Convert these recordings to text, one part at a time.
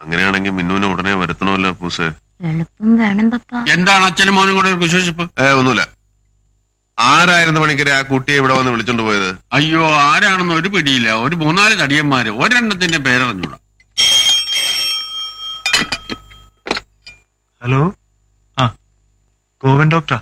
അങ്ങനെയാണെങ്കിൽ മിന്നുവിനെ ഉടനെ വരുത്തണമല്ലോ പൂസേ എളുപ്പം വേണം പപ്പ എന്താണ് അച്ഛനും മോനും കൂടെ ഒരു വിശേഷിപ്പ് ഏ ഒന്നുമില്ല ആരായിരുന്നു പണിക്കരെ ആ കുട്ടിയെ ഇവിടെ വന്ന് വിളിച്ചോണ്ട് പോയത് അയ്യോ ആരാണെന്ന് ഒരു പിടിയില്ല ഒരു മൂന്നാല് തടിയന്മാര് ഒരെണ്ണത്തിന്റെ പേരറിഞ്ഞൂടാ ഹലോ ആ ഗോവൻ ഡോക്ടറാ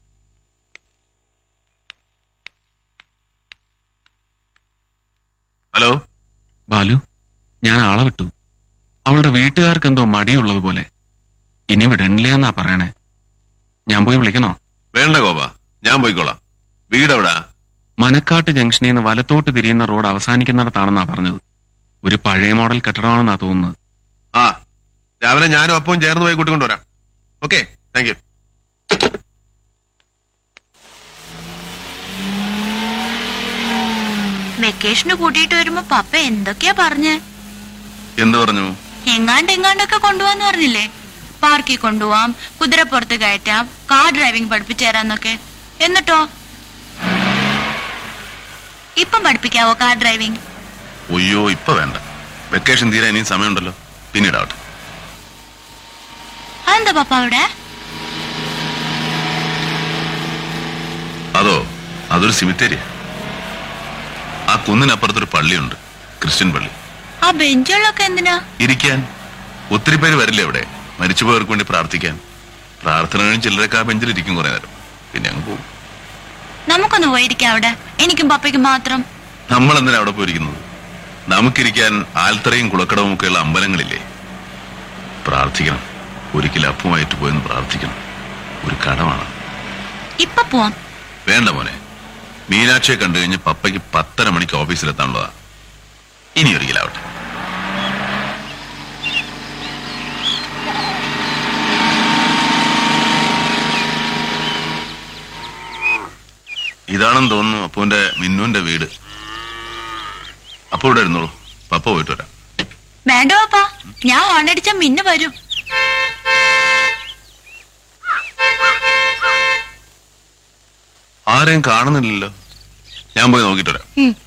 ഹലോ ബാലു ഞാൻ ആളെ വിട്ടു അവളുടെ വീട്ടുകാർക്ക് എന്തോ മടിയുള്ളതുപോലെ ഇനി വിടണില്ല എന്നാ പറയണേ ഞാൻ പോയി വിളിക്കണോ വേണ്ട ഗോപ ഞാൻ പോയിക്കോളാം വീട് എവിടാ മനക്കാട്ട് ജംഗ്ഷനിൽ നിന്ന് വലത്തോട്ട് തിരിയുന്ന റോഡ് അവസാനിക്കുന്നിടത്താണെന്നാ പറഞ്ഞത് ഒരു പഴയ മോഡൽ കെട്ടിടമാണെന്നാ തോന്നുന്നത് ആ രാവിലെ ഞാനും അപ്പവും ചേർന്ന് പോയി കൂട്ടിക്കൊണ്ടുവരാം ഓക്കെ താങ്ക് യു വെക്കേഷന് കൂട്ടിയിട്ട് വരുമ്പോ പപ്പ എന്തൊക്കെയാ പറഞ്ഞേ എന്ത് പറഞ്ഞു എങ്ങാണ്ട് എങ്ങാണ്ടൊക്കെ കൊണ്ടുപോവാന്ന് പറഞ്ഞില്ലേ പാർക്കിൽ കൊണ്ടുപോവാം കുതിരപ്പുറത്ത് കയറ്റാം കാർ ഡ്രൈവിംഗ് പഠിപ്പിച്ചു തരാന്നൊക്കെ എന്നിട്ടോ ഇപ്പം പഠിപ്പിക്കാവോ കാർ ഡ്രൈവിംഗ് ഒയ്യോ ഇപ്പൊ വേണ്ട വെക്കേഷൻ തീരാൻ ഇനിയും സമയമുണ്ടല്ലോ പിന്നീടാവട്ടെ അതെന്താ പപ്പ അവിടെ അതോ അതൊരു സിമിത്തേരിയ ആ കുന്നിനപ്പുറത്തൊരു പള്ളിയുണ്ട് ക്രിസ്ത്യൻ പള്ളി ആ ബെഞ്ചുകളൊക്കെ എന്തിനാ ഇരിക്കാൻ ഒത്തിരി പേര് വരില്ലേ അവിടെ മരിച്ചുപോയവർക്ക് വേണ്ടി പ്രാർത്ഥിക്കാൻ പ്രാർത്ഥന കഴിഞ്ഞ് ചിലരൊക്കെ ആ ബെഞ്ചിൽ ഇരിക്കും കുറെ നേരം പിന്നെ അങ്ങ് പോകും നമുക്കൊന്ന് പോയിരിക്കാം അവിടെ എനിക്കും പപ്പയ്ക്കും മാത്രം നമ്മൾ എന്തിനാ അവിടെ പോയിരിക്കുന്നത് നമുക്കിരിക്കാൻ ആൽത്തറയും കുളക്കടവും ഒക്കെയുള്ള അമ്പലങ്ങളില്ലേ പ്രാർത്ഥിക്കണം ഒരിക്കലും അപ്പുമായിട്ട് പോയെന്ന് പ്രാർത്ഥിക്കണം ഒരു കടമാണ് ഇപ്പൊ പോവാം വേണ്ട മോനെ മീനാക്ഷിയെ കണ്ടു കഴിഞ്ഞ് പപ്പയ്ക്ക് പത്തര മണിക്ക് ഓഫീസിലെത്താനുള്ളതാ ഇനി ഒരിക്കലാവട്ടെ ഇതാണെന്ന് തോന്നുന്നു അപ്പുവിന്റെ മിന്നുവിന്റെ വീട് അപ്പു ഇവിടെ ഇരുന്നോളൂ പപ്പ പോയിട്ട് വരാം വേണ്ട പപ്പ ഞാൻ ഓണടിച്ച മിന്നു വരും ആരെയും കാണുന്നില്ലല്ലോ ഞാൻ പോയി നോക്കിയിട്ട് വരാം ഉം.